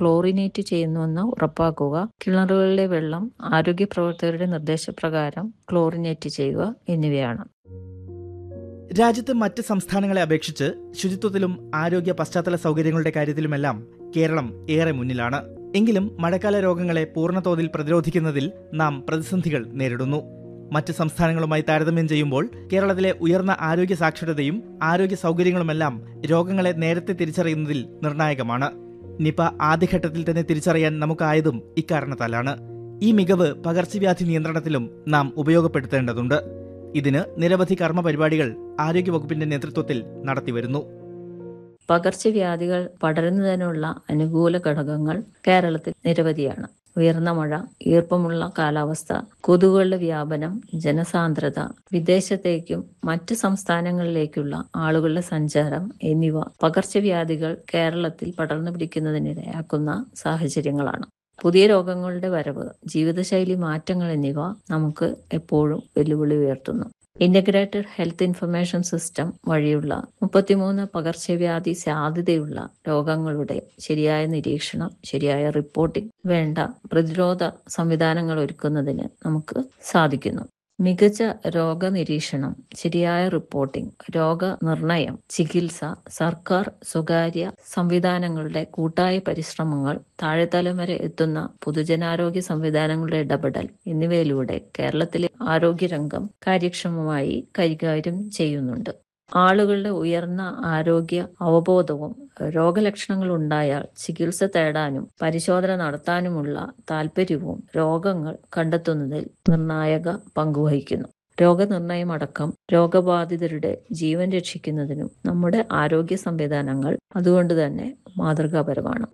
chlorinate ചെയ്യുന്നുവെന്ന് ഉറപ്പാക്കുക കിണറുകളിലെ വെള്ളം ആരോഗ്യ പ്രവർത്തകരുടെ നിർദ്ദേശപ്രകാരം ക്ലോറിനേറ്റ് ചെയ്യുക എന്നിവയാണ് രാജ്യത്ത് മറ്റ് സംസ്ഥാനങ്ങളെ അപേക്ഷിച്ച് ശുചിത്വത്തിലും ആരോഗ്യ പശ്ചാത്തല സൗകര്യങ്ങളുടെ കാര്യത്തിലുമെല്ലാം കേരളം ഏറെ മുന്നിലാണ് എങ്കിലും മഴക്കാല രോഗങ്ങളെ പൂർണ്ണതോതിൽ പ്രതിരോധിക്കുന്നതിൽ നാം പ്രതിസന്ധികൾ നേരിടുന്നു മറ്റ് സംസ്ഥാനങ്ങളുമായി താരതമ്യം ചെയ്യുമ്പോൾ കേരളത്തിലെ ഉയർന്ന ആരോഗ്യ സാക്ഷരതയും ആരോഗ്യ സൗകര്യങ്ങളുമെല്ലാം രോഗങ്ങളെ നേരത്തെ തിരിച്ചറിയുന്നതിൽ നിർണായകമാണ് നിപ ആദ്യഘട്ടത്തിൽ തന്നെ തിരിച്ചറിയാൻ നമുക്കായതും ഇക്കാരണത്താലാണ് ഈ മികവ് പകർച്ചവ്യാധി നിയന്ത്രണത്തിലും നാം ഉപയോഗപ്പെടുത്തേണ്ടതുണ്ട് ഇതിന് നിരവധി കർമ്മ പരിപാടികൾ ആരോഗ്യവകുപ്പിന്റെ നേതൃത്വത്തിൽ നടത്തിവരുന്നു പകർച്ചവ്യാധികൾ പടരുന്നതിനുള്ള അനുകൂല ഘടകങ്ങൾ കേരളത്തിൽ നിരവധിയാണ് ഉയർന്ന മഴ ഈർപ്പമുള്ള കാലാവസ്ഥ കൊതുകുകളുടെ വ്യാപനം ജനസാന്ദ്രത വിദേശത്തേക്കും മറ്റ് സംസ്ഥാനങ്ങളിലേക്കുള്ള ആളുകളുടെ സഞ്ചാരം എന്നിവ പകർച്ചവ്യാധികൾ കേരളത്തിൽ പടർന്നു പിടിക്കുന്നതിനിടയാക്കുന്ന സാഹചര്യങ്ങളാണ് പുതിയ രോഗങ്ങളുടെ വരവ് ജീവിതശൈലി മാറ്റങ്ങൾ എന്നിവ നമുക്ക് എപ്പോഴും വെല്ലുവിളി ഉയർത്തുന്നു ഇന്റഗ്രേറ്റഡ് ഹെൽത്ത് ഇൻഫർമേഷൻ സിസ്റ്റം വഴിയുള്ള മുപ്പത്തിമൂന്ന് പകർച്ചവ്യാധി സാധ്യതയുള്ള രോഗങ്ങളുടെ ശരിയായ നിരീക്ഷണം ശരിയായ റിപ്പോർട്ടിംഗ് വേണ്ട പ്രതിരോധ സംവിധാനങ്ങൾ ഒരുക്കുന്നതിന് നമുക്ക് സാധിക്കുന്നു മികച്ച രോഗനിരീക്ഷണം ശരിയായ റിപ്പോർട്ടിംഗ് രോഗനിർണയം ചികിത്സ സർക്കാർ സ്വകാര്യ സംവിധാനങ്ങളുടെ കൂട്ടായ പരിശ്രമങ്ങൾ താഴെത്തലം വരെ എത്തുന്ന പൊതുജനാരോഗ്യ സംവിധാനങ്ങളുടെ ഇടപെടൽ എന്നിവയിലൂടെ കേരളത്തിലെ ആരോഗ്യരംഗം കാര്യക്ഷമമായി കൈകാര്യം ചെയ്യുന്നുണ്ട് ആളുകളുടെ ഉയർന്ന ആരോഗ്യ അവബോധവും രോഗലക്ഷണങ്ങൾ ഉണ്ടായാൽ ചികിത്സ തേടാനും പരിശോധന നടത്താനുമുള്ള താല്പര്യവും രോഗങ്ങൾ കണ്ടെത്തുന്നതിൽ നിർണായക പങ്കുവഹിക്കുന്നു രോഗനിർണയമടക്കം രോഗബാധിതരുടെ ജീവൻ രക്ഷിക്കുന്നതിനും നമ്മുടെ ആരോഗ്യ സംവിധാനങ്ങൾ അതുകൊണ്ട് തന്നെ മാതൃകാപരമാണ്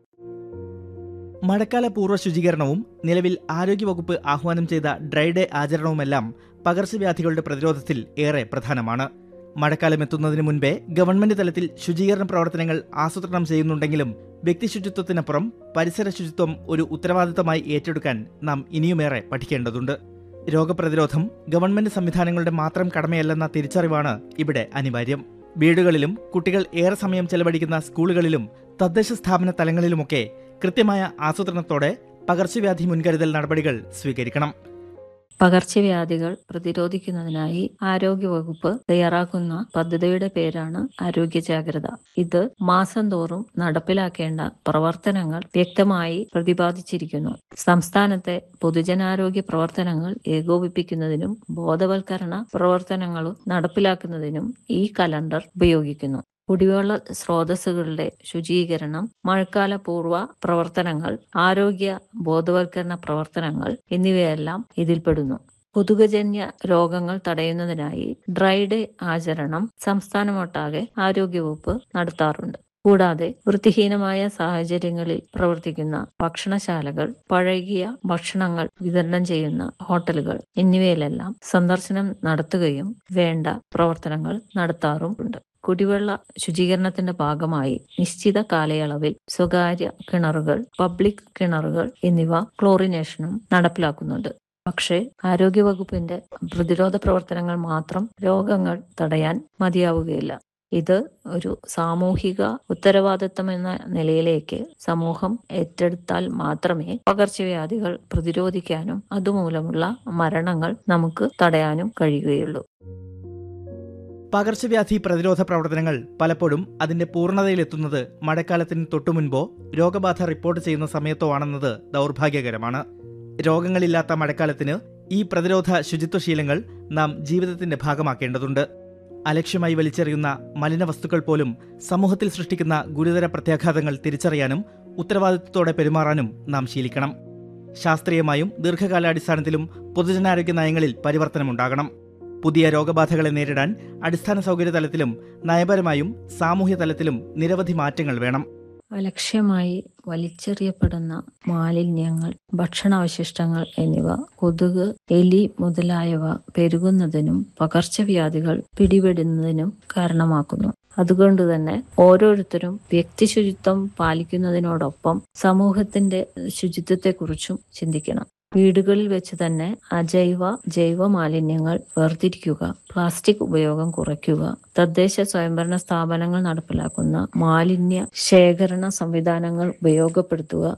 മഴക്കാല പൂർവ്വ ശുചീകരണവും നിലവിൽ ആരോഗ്യവകുപ്പ് ആഹ്വാനം ചെയ്ത ഡ്രൈ ഡേ ആചരണവുമെല്ലാം പകർച്ചവ്യാധികളുടെ പ്രതിരോധത്തിൽ ഏറെ പ്രധാനമാണ് മഴക്കാലം എത്തുന്നതിന് മുൻപേ ഗവൺമെന്റ് തലത്തിൽ ശുചീകരണ പ്രവർത്തനങ്ങൾ ആസൂത്രണം ചെയ്യുന്നുണ്ടെങ്കിലും വ്യക്തിശുചിത്വത്തിനപ്പുറം പരിസര ശുചിത്വം ഒരു ഉത്തരവാദിത്തമായി ഏറ്റെടുക്കാൻ നാം ഇനിയുമേറെ പഠിക്കേണ്ടതുണ്ട് രോഗപ്രതിരോധം ഗവൺമെന്റ് സംവിധാനങ്ങളുടെ മാത്രം കടമയല്ലെന്ന തിരിച്ചറിവാണ് ഇവിടെ അനിവാര്യം വീടുകളിലും കുട്ടികൾ ഏറെ സമയം ചെലവഴിക്കുന്ന സ്കൂളുകളിലും തദ്ദേശ സ്ഥാപന തലങ്ങളിലുമൊക്കെ കൃത്യമായ ആസൂത്രണത്തോടെ പകർച്ചവ്യാധി മുൻകരുതൽ നടപടികൾ സ്വീകരിക്കണം പകർച്ചവ്യാധികൾ പ്രതിരോധിക്കുന്നതിനായി ആരോഗ്യവകുപ്പ് തയ്യാറാക്കുന്ന പദ്ധതിയുടെ പേരാണ് ആരോഗ്യ ജാഗ്രത ഇത് മാസം തോറും നടപ്പിലാക്കേണ്ട പ്രവർത്തനങ്ങൾ വ്യക്തമായി പ്രതിപാദിച്ചിരിക്കുന്നു സംസ്ഥാനത്തെ പൊതുജനാരോഗ്യ പ്രവർത്തനങ്ങൾ ഏകോപിപ്പിക്കുന്നതിനും ബോധവൽക്കരണ പ്രവർത്തനങ്ങളും നടപ്പിലാക്കുന്നതിനും ഈ കലണ്ടർ ഉപയോഗിക്കുന്നു കുടിവെള്ള സ്രോതസ്സുകളുടെ ശുചീകരണം മഴക്കാല പൂർവ്വ പ്രവർത്തനങ്ങൾ ആരോഗ്യ ബോധവൽക്കരണ പ്രവർത്തനങ്ങൾ എന്നിവയെല്ലാം ഇതിൽപ്പെടുന്നു കൊതുകജന്യ രോഗങ്ങൾ തടയുന്നതിനായി ഡ്രൈ ഡേ ആചരണം സംസ്ഥാനമൊട്ടാകെ ആരോഗ്യവകുപ്പ് നടത്താറുണ്ട് കൂടാതെ വൃത്തിഹീനമായ സാഹചര്യങ്ങളിൽ പ്രവർത്തിക്കുന്ന ഭക്ഷണശാലകൾ പഴകിയ ഭക്ഷണങ്ങൾ വിതരണം ചെയ്യുന്ന ഹോട്ടലുകൾ എന്നിവയിലെല്ലാം സന്ദർശനം നടത്തുകയും വേണ്ട പ്രവർത്തനങ്ങൾ നടത്താറുമുണ്ട് കുടിവെള്ള ശുചീകരണത്തിന്റെ ഭാഗമായി നിശ്ചിത കാലയളവിൽ സ്വകാര്യ കിണറുകൾ പബ്ലിക് കിണറുകൾ എന്നിവ ക്ലോറിനേഷനും നടപ്പിലാക്കുന്നുണ്ട് പക്ഷേ ആരോഗ്യവകുപ്പിന്റെ പ്രതിരോധ പ്രവർത്തനങ്ങൾ മാത്രം രോഗങ്ങൾ തടയാൻ മതിയാവുകയില്ല ഇത് ഒരു സാമൂഹിക ഉത്തരവാദിത്തം എന്ന നിലയിലേക്ക് സമൂഹം ഏറ്റെടുത്താൽ മാത്രമേ പകർച്ചവ്യാധികൾ പ്രതിരോധിക്കാനും അതുമൂലമുള്ള മരണങ്ങൾ നമുക്ക് തടയാനും കഴിയുകയുള്ളൂ പകർച്ചവ്യാധി പ്രതിരോധ പ്രവർത്തനങ്ങൾ പലപ്പോഴും അതിന്റെ പൂർണ്ണതയിലെത്തുന്നത് മഴക്കാലത്തിന് തൊട്ടുമുൻപോ രോഗബാധ റിപ്പോർട്ട് ചെയ്യുന്ന സമയത്തോ ആണെന്നത് ദൗർഭാഗ്യകരമാണ് രോഗങ്ങളില്ലാത്ത മഴക്കാലത്തിന് ഈ പ്രതിരോധ ശുചിത്വശീലങ്ങൾ നാം ജീവിതത്തിന്റെ ഭാഗമാക്കേണ്ടതുണ്ട് അലക്ഷ്യമായി വലിച്ചെറിയുന്ന മലിന വസ്തുക്കൾ പോലും സമൂഹത്തിൽ സൃഷ്ടിക്കുന്ന ഗുരുതര പ്രത്യാഘാതങ്ങൾ തിരിച്ചറിയാനും ഉത്തരവാദിത്വത്തോടെ പെരുമാറാനും നാം ശീലിക്കണം ശാസ്ത്രീയമായും ദീർഘകാലാടിസ്ഥാനത്തിലും പൊതുജനാരോഗ്യ നയങ്ങളിൽ പരിവർത്തനമുണ്ടാകണം പുതിയ രോഗബാധകളെ നേരിടാൻ അടിസ്ഥാന സൗകര്യ തലത്തിലും നയപരമായും സാമൂഹ്യ തലത്തിലും നിരവധി മാറ്റങ്ങൾ വേണം അലക്ഷ്യമായി വലിച്ചെറിയപ്പെടുന്ന മാലിന്യങ്ങൾ ഭക്ഷണാവശിഷ്ടങ്ങൾ എന്നിവ കൊതുക് എലി മുതലായവ പെരുകുന്നതിനും പകർച്ചവ്യാധികൾ പിടിപെടുന്നതിനും കാരണമാക്കുന്നു അതുകൊണ്ട് തന്നെ ഓരോരുത്തരും വ്യക്തി ശുചിത്വം പാലിക്കുന്നതിനോടൊപ്പം സമൂഹത്തിന്റെ ശുചിത്വത്തെക്കുറിച്ചും ചിന്തിക്കണം വീടുകളിൽ വെച്ച് തന്നെ അജൈവ ജൈവ മാലിന്യങ്ങൾ വേർതിരിക്കുക പ്ലാസ്റ്റിക് ഉപയോഗം കുറയ്ക്കുക തദ്ദേശ സ്വയംഭരണ സ്ഥാപനങ്ങൾ നടപ്പിലാക്കുന്ന മാലിന്യ ശേഖരണ സംവിധാനങ്ങൾ ഉപയോഗപ്പെടുത്തുക